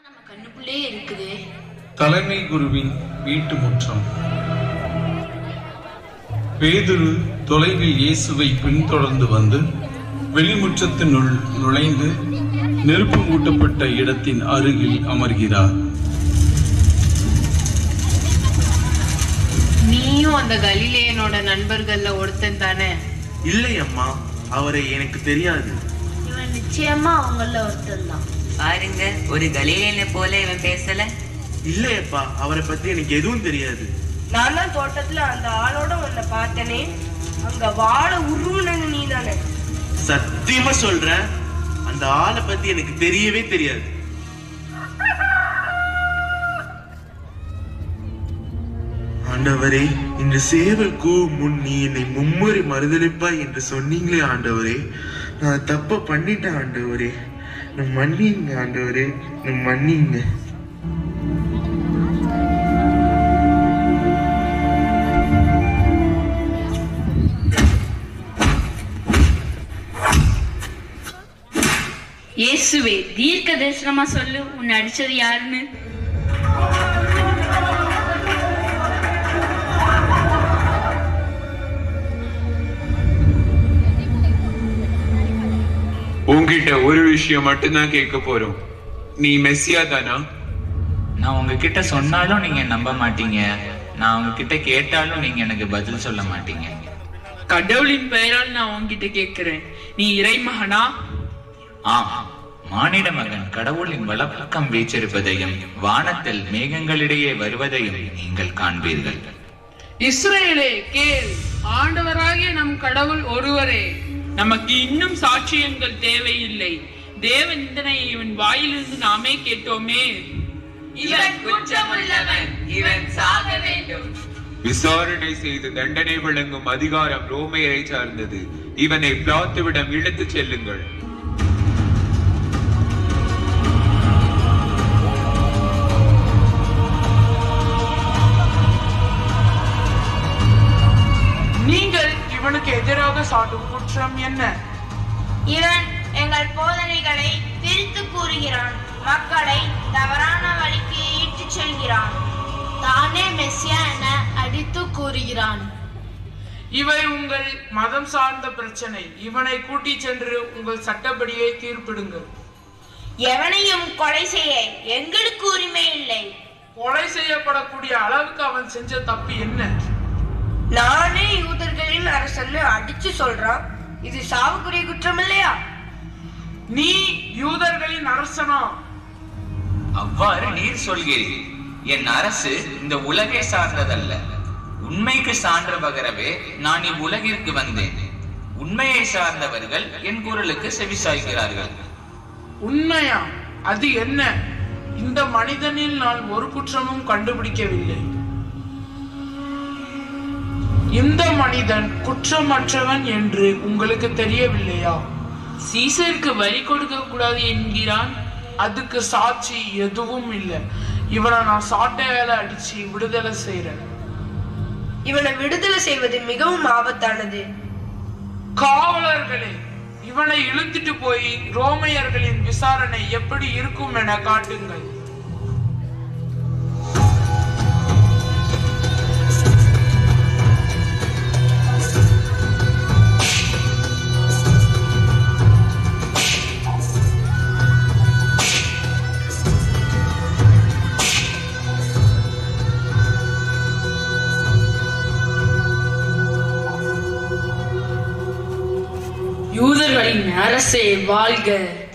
நம்ம கண்ணுக்குள்ளே இருக்குது தலைமை குருவின் வீட்டு முற்றம் பேதுரு தொலைவில் இயேசுவை பின்தொடர்ந்து வந்து வெளிமுற்றத்தினுள் நுழைந்து நெருப்பு மூட்டப்பட்ட இடத்தின் அருகில் அமர்கிறார் நீயும் அந்த கலிலேயனோட நண்பர்கள்ல ஒருத்தன் தானே இல்லை அம்மா அவரை எனக்கு தெரியாது இவன் நிச்சயமா அவங்கள ஒருத்தன் தான் பாருங்க ஒரு கலீலியனை போல இவன் பேசல இல்லையப்பா அவரை பத்தி எனக்கு எதுவும் தெரியாது நான் தான் தோட்டத்துல அந்த ஆளோட உன்னை பார்த்தனே அங்க வாழ உருவுனது நீ தானே சத்தியமா சொல்றேன் அந்த ஆளை பத்தி எனக்கு தெரியவே தெரியாது ஆண்டவரே இந்த சேவல் கூ முன் நீ என்னை மும்முறை மறுதளிப்பாய் என்று சொன்னீங்களே ஆண்டவரே நான் தப்ப பண்ணிட்டேன் ஆண்டவரே நான் மன்னிங்க ஆண்டவரே நான் மன்னிங்க இயேசுவே தீர்க்க தரிசனமா சொல்லு உன்னை அடிச்சது யாருன்னு உன்கிட்ட ஒரு விஷயம் மட்டும்தான் கேட்க போறோம் நீ மெஸ்ஸியா தானா நான் உங்ககிட்ட சொன்னாலும் நீங்க நம்ப மாட்டீங்க நான் உங்ககிட்ட கேட்டாலும் நீங்க எனக்கு பதில் சொல்ல மாட்டீங்க கடவுளின் பெயரால் நான் உன்கிட்ட கேட்கிறேன் நீ இறைமகனா ஆம் மானிட மகன் கடவுளின் வலப்பக்கம் வீச்சிருப்பதையும் வானத்தில் மேகங்களிடையே வருவதையும் நீங்கள் காண்பீர்கள் இஸ்ரேலே கேள் ஆண்டவராகிய நம் கடவுள் ஒருவரே நமக்கு இன்னும் சாட்சியங்கள் தேவையில்லை தேவ நிந்தனையை இவன் வாயிலிருந்து நாமே கேட்டோமே இவன் குற்றமுள்ளவன் இவன் சாக வேண்டும் விசாரணை செய்து தண்டனை வழங்கும் அதிகாரம் ரோமையரை சார்ந்தது இவனை பிளாத்துவிடம் இழுத்துச் செல்லுங்கள் நீங்கள் இவனுக்கு எதிராக சாட்டும் குற்றம் என்ன இவன் எங்கள் போதனைகளை பிரித்து கூறுகிறான் மக்களை தவறான வழிக்கு இட்டுச் செல்கிறான் தானே மெஸ்ஸியா என அடித்து கூறுகிறான் இவை உங்கள் மதம் சார்ந்த பிரச்சனை இவனை கூட்டிச் சென்று உங்கள் சட்டப்படியே தீர்ப்பிடுங்கள் எவனையும் கொலை செய்ய எங்களுக்கு உரிமை இல்லை கொலை செய்யப்படக்கூடிய அளவுக்கு அவன் செஞ்ச தப்பு என்ன நானே யூதர்களின் அரசன்னு அடிச்சு சொல்றான் இது சாவுக்குரிய குற்றம் இல்லையா நீ யூதர்களின் அரசனா அவ்வாறு நீர் சொல்கிறீர் என் அரசு இந்த உலகை சார்ந்ததல்ல உண்மைக்கு சான்று பகரவே நான் இவ்வுலகிற்கு வந்தேன் உண்மையை சார்ந்தவர்கள் என் குரலுக்கு செவிசாய்க்கிறார்கள் உண்மையா அது என்ன இந்த மனிதனில் நான் ஒரு குற்றமும் கண்டுபிடிக்கவில்லை இந்த மனிதன் குற்றமற்றவன் என்று உங்களுக்கு தெரியவில்லையா சீசருக்கு வரி கொடுக்க கூடாது என்கிறான் அதுக்கு சாட்சி எதுவும் இல்லை இவனை நான் சாட்டையால அடிச்சு விடுதலை செய்யறேன் இவனை விடுதலை செய்வது மிகவும் ஆபத்தானது காவலர்களே இவனை இழுத்துட்டு போய் ரோமையர்களின் விசாரணை எப்படி இருக்கும் என காட்டுங்கள் யூதர்களின் அரசே வாழ்க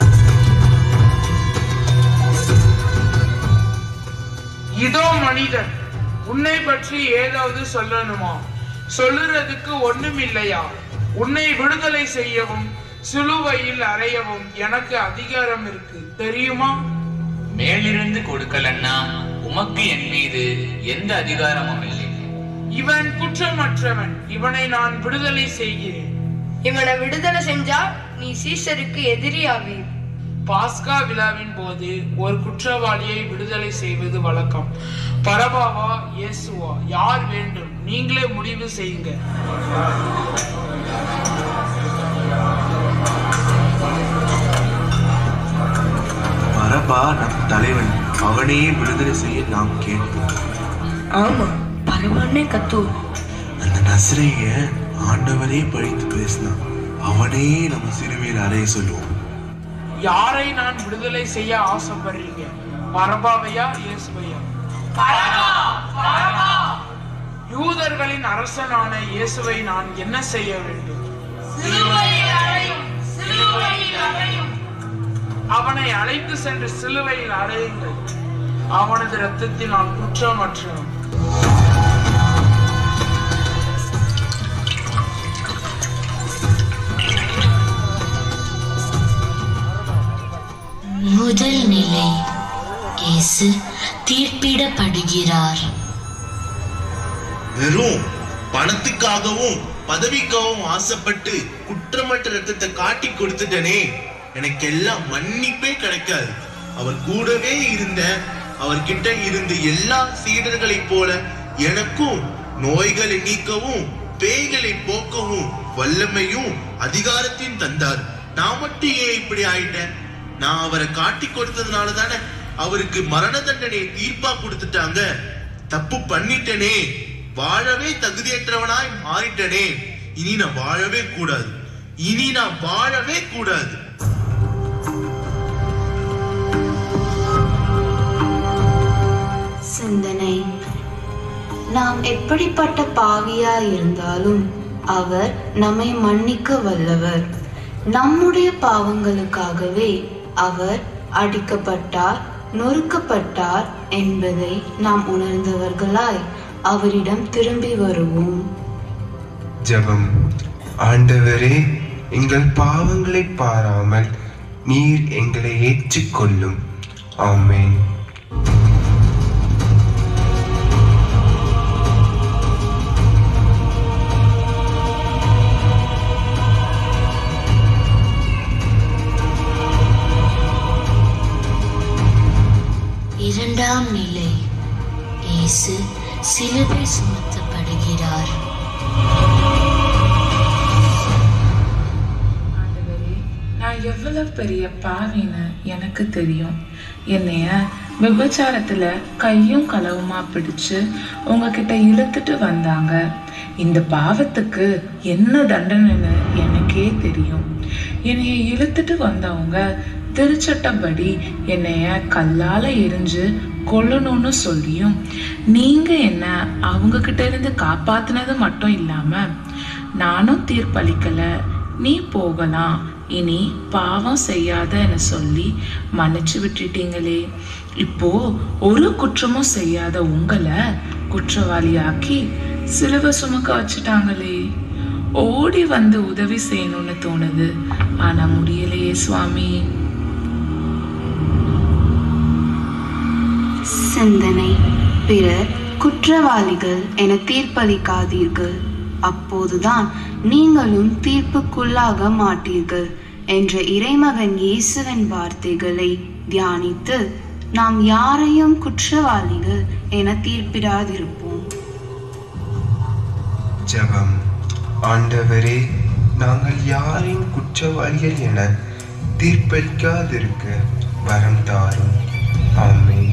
இதோ மனிதன் உன்னை பற்றி ஏதாவது சொல்லணுமா சொல்லுறதுக்கு ஒண்ணும் இல்லையா உன்னை விடுதலை செய்யவும் சிலுவையில் அறையவும் எனக்கு அதிகாரம் இருக்கு தெரியுமா மேலிருந்து கொடுக்கலன்னா உமக்கு என் மீது எந்த அதிகாரமும் இல்லை இவன் குற்றமற்றவன் இவனை நான் விடுதலை செய்கிறேன் இவனை விடுதலை செஞ்சா நீ சீசருக்கு எதிரியாவி பாஸ்கா விழாவின் போது ஒரு குற்றவாளியை விடுதலை செய்வது வழக்கம் பரபாவா இயேசுவா யார் வேண்டும் நீங்களே முடிவு செய்யுங்க பரபா நம் தலைவன் அவனையே விடுதலை செய்ய நாம் கேட்போம் ஆமா பரவாயில்ல கத்துவோம் அந்த நசரைய ஆண்டவரே பழித்து பேசினான் அவனே நம்ம சிறுவையில் அறைய சொல்லுவோம் யாரை நான் விடுதலை செய்ய ஆசைப்படுறீங்க பரபாவையா இயேசுவையா யூதர்களின் அரசனான இயேசுவை நான் என்ன செய்ய வேண்டும் அவனை அழைத்து சென்று சிலுவையில் அறையுங்கள் அவனது இரத்தத்தினால் குற்றமற்றவன் முதல் நிலை இயேசு தீர்ப்பிடப்படுகிறார் வெறும் பணத்துக்காகவும் பதவிக்காகவும் ஆசைப்பட்டு குற்றமற்ற ரத்தத்தை காட்டி கொடுத்துட்டனே எனக்கு எல்லாம் மன்னிப்பே கிடைக்காது அவர் கூடவே இருந்த அவர்கிட்ட இருந்த எல்லா சீடர்களைப் போல எனக்கும் நோய்களை நீக்கவும் பேய்களை போக்கவும் வல்லமையும் அதிகாரத்தையும் தந்தார் நான் மட்டும் ஏன் இப்படி ஆயிட்டேன் நான் அவரை காட்டி கொடுத்ததுனால தானே அவருக்கு மரண தண்டனையை தீர்ப்பா கொடுத்துட்டாங்க தப்பு பண்ணிட்டனே வாழவே தகுதியற்றவனாய் மாறிட்டனே இனி நான் வாழவே கூடாது இனி நான் வாழவே கூடாது சிந்தனை நாம் எப்படிப்பட்ட பாவியா இருந்தாலும் அவர் நம்மை மன்னிக்க வல்லவர் நம்முடைய பாவங்களுக்காகவே அவர் அடிக்கப்பட்டார் நொறுக்கப்பட்டார் என்பதை நாம் உணர்ந்தவர்களாய் அவரிடம் திரும்பி வருவோம் ஜெபம் ஆண்டவரே எங்கள் பாவங்களை பாராமல் நீர் எங்களை ஏற்றுக்கொள்ளும் ஆமென் இரண்டாம் நிலை இயேசு சிலுவை சுமத்தப்படுகிறார் ஆண்டவரே நான் எவ்வளவு பெரிய பாவின்னு எனக்கு தெரியும் என்னைய விபச்சாரத்துல கையும் களவுமா பிடிச்சு உங்ககிட்ட இழுத்துட்டு வந்தாங்க இந்த பாவத்துக்கு என்ன தண்டனைன்னு எனக்கே தெரியும் என்னைய இழுத்துட்டு வந்தவங்க திருச்சட்டப்படி என்னைய கல்லால எரிஞ்சு கொல்லணும்னு சொல்லியும் நீங்க என்ன அவங்க கிட்ட இருந்து காப்பாத்துனது மட்டும் இல்லாம நானும் தீர்ப்பளிக்கல நீ போகலாம் இனி பாவம் செய்யாதன்னு சொல்லி மன்னிச்சு விட்டுட்டீங்களே இப்போ ஒரு குற்றமும் செய்யாத உங்களை குற்றவாளியாக்கி சிலுவை சுமக்க வச்சுட்டாங்களே ஓடி வந்து உதவி செய்யணும்னு தோணுது ஆனா முடியலையே சுவாமி சிந்தனை பிறர் குற்றவாளிகள் என தீர்ப்பளிக்காதீர்கள் அப்போதுதான் நீங்களும் தீர்ப்புக்குள்ளாக மாட்டீர்கள் என்ற இறைமகன் இயேசுவின் வார்த்தைகளை தியானித்து நாம் யாரையும் குற்றவாளிகள் என தீர்ப்பிடாதிருப்போம் ஜெபம் ஆண்டவரே நாங்கள் யாரையும் குற்றவாளிகள் என தீர்ப்பளிக்காதிருக்க வரம் தாரும் ஆமென்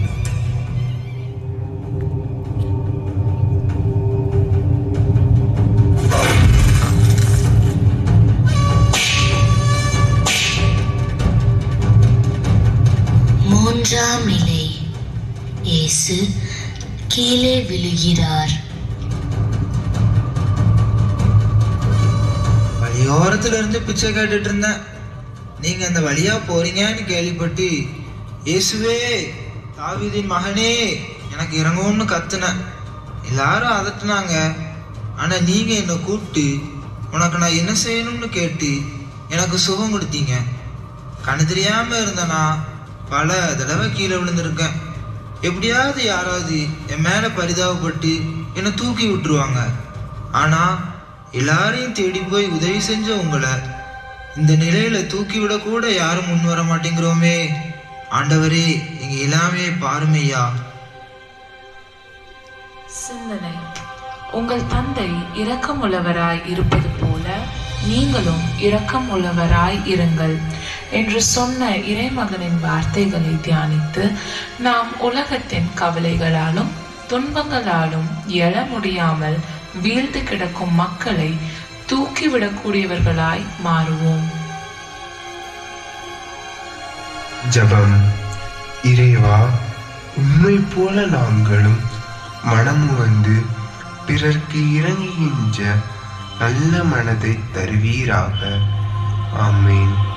மூன்றாம் நிலை இயேசு கீழே விழுகிறார் வழியோரத்துல இருந்து பிச்சை கேட்டுட்டு இருந்தேன் நீங்க அந்த வழியா போறீங்கன்னு கேள்விப்பட்டு இயேசுவே தாவீதின் மகனே எனக்கு இறங்கும்னு கத்துனேன் எல்லாரும் அதட்டுனாங்க ஆனா நீங்க என்னை கூப்பிட்டு உனக்கு நான் என்ன செய்யணும்னு கேட்டு எனக்கு சுகம் கொடுத்தீங்க கண்ணு தெரியாம இருந்தனா பல தடவை கீழே விழுந்திருக்கேன் எப்படியாவது யாராவது என் மேல பரிதாபப்பட்டு என்னை தூக்கி விட்டுருவாங்க ஆனா எல்லாரையும் தேடி போய் உதவி செஞ்ச உங்களை இந்த நிலையில தூக்கி விட கூட யாரும் முன் வர மாட்டேங்கிறோமே ஆண்டவரே எங்க எல்லாமே பாருமையா சிந்தனை உங்கள் தந்தை இரக்கமுள்ளவராய் இருப்பது போல நீங்களும் இரக்கம் உள்ளவராய் இருங்கள் என்று சொன்ன இறைமகனின் வார்த்தைகளை தியானித்து நாம் உலகத்தின் கவலைகளாலும் துன்பங்களாலும் எழ முடியாமல் வீழ்ந்து கிடக்கும் மக்களை தூக்கிவிடக்கூடியவர்களாய் மாறுவோம் ஜபம் இறைவா உண்மை போல நாங்களும் மனமு வந்து பிறர்க்கு இறங்குகின்ற நல்ல மனதை தருவீராக ஆமென்